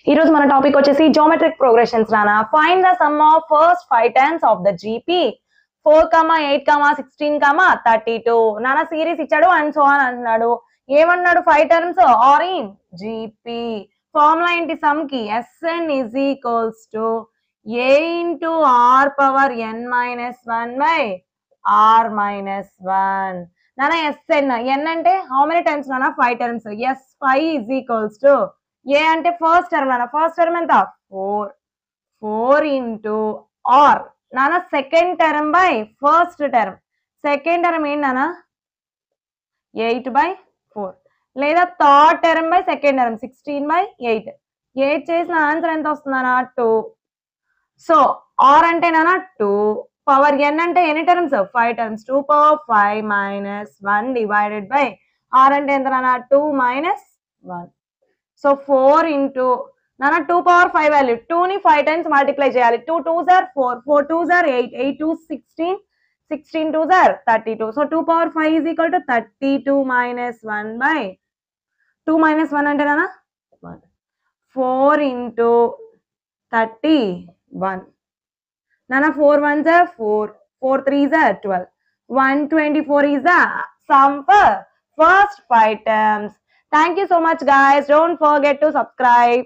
ఈ రోజు మన టాపిక్ వచ్చేసి జోమెట్రిక్ ప్రోగ్రెషన్స్ నానా find the sum of first five times of the GP four comma eight comma sixteen comma thirty two నాన్న series ఇచ్చాడు and so అని అంటున్నాడు ఏమన్నాడు five terms are in GP formula ఏంటి సమ్ కి S N is equals to A into R power N minus one by R minus one నాన్న S N N అంటే how many times నాన్న five terms S five is equals to A అంటే first term నాన్న first term ఎంత four four into R నాన్న second term by first term second term ఏంటి నాన్న eight by four లేదా third term by second term sixteen by eight eight చేసిన answer ఎంత వస్తుందన్నా టూ సో ఆర్ అంటే నాన్న టూ పవర్ ఎన్ అంటే ఎన్ని terms five terms two power five minus one divided by R అంటే ఎంత నాన్న two minus one so four into నాన్న two power five value two ని ఫైవ్ టైమ్స్ మల్టిప్లై చేయాలి two two are four four two are eight eight two sixteen sixteen two are thirty two so two power five is equal to thirty two minus one by two minus one అంటే నాన్న one four into thirty one నాన్న four one are four four three are twelve one twenty four is the sum for first five terms Thank you so much, guys. Don't forget to subscribe.